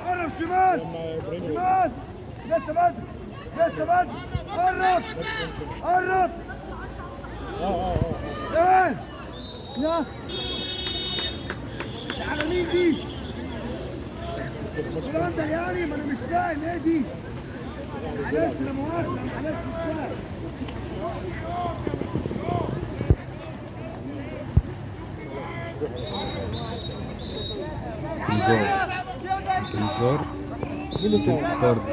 قرب شمال شمال لسه بدري لسه بدري قرب قرب تمام يا على مين دي؟ الكلام ده يعني ما انا مش فاهم ايه دي؟ معلش لا مؤاخذة معلش مش فاهم انذار انذار طرد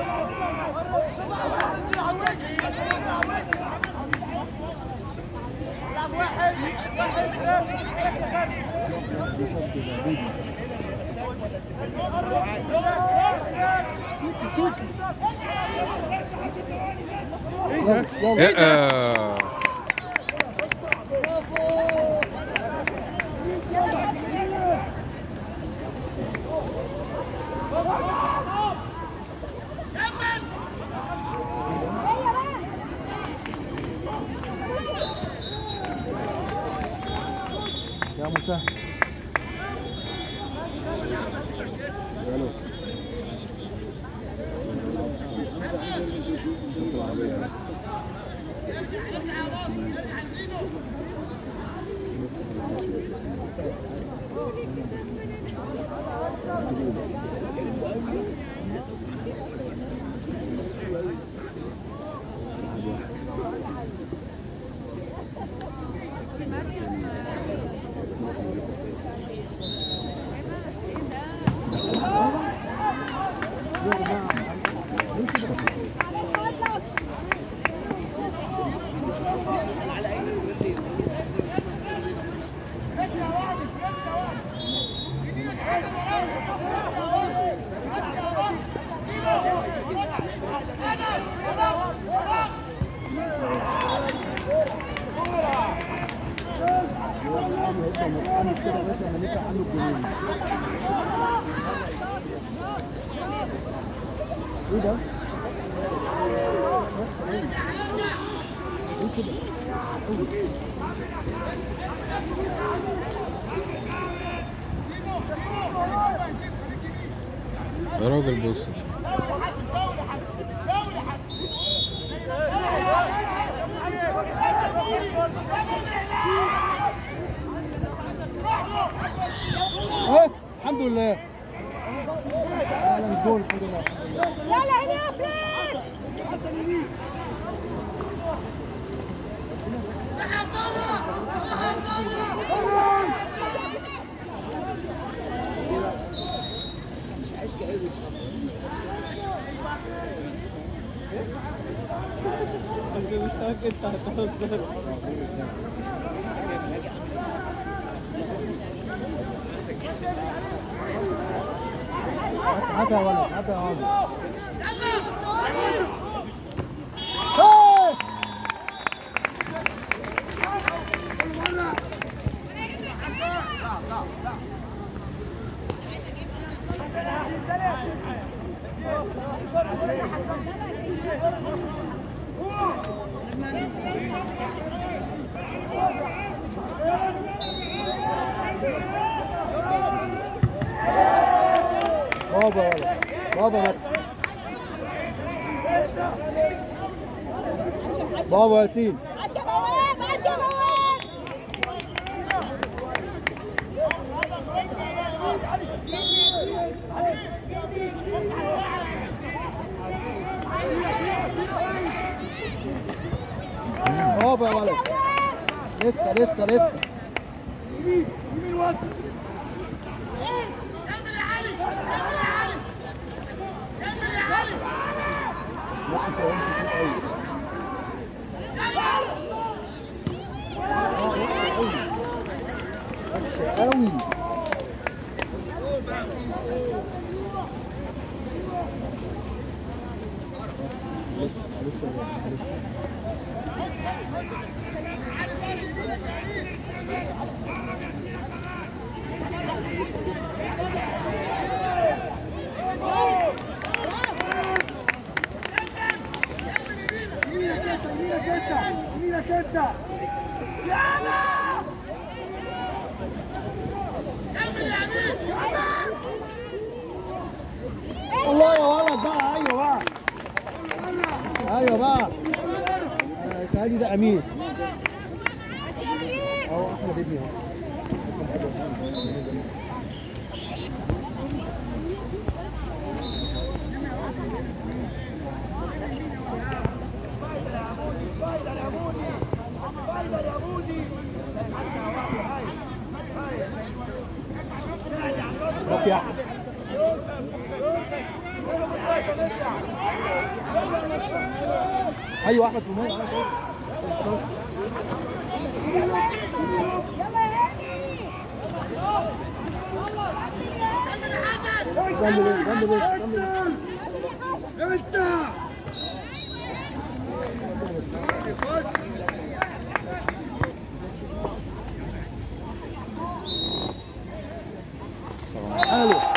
إيه، آه. يا مسهل ايه ده؟ ايه كده؟ يا راجل بص ايه الحمد لله انا مش جول الحمد لله يلا هنا يا فلان مش عايز كايه عشان مش عارف انت هتهزر هات يا ولد هات يا ولد هاي! بابا ولا بابا مات بابا ياسين عشا بواب عشا بواب بابا يا ولد لسه لسه لسه وحشة قوي لسه لسه لسه مينك انت هادي ده امين اهو احمد ابني اهو روح يا احمد ايوه احمد في الميه يلا يا هاني جنب بيت جنب بيت جنب بيت انت حلو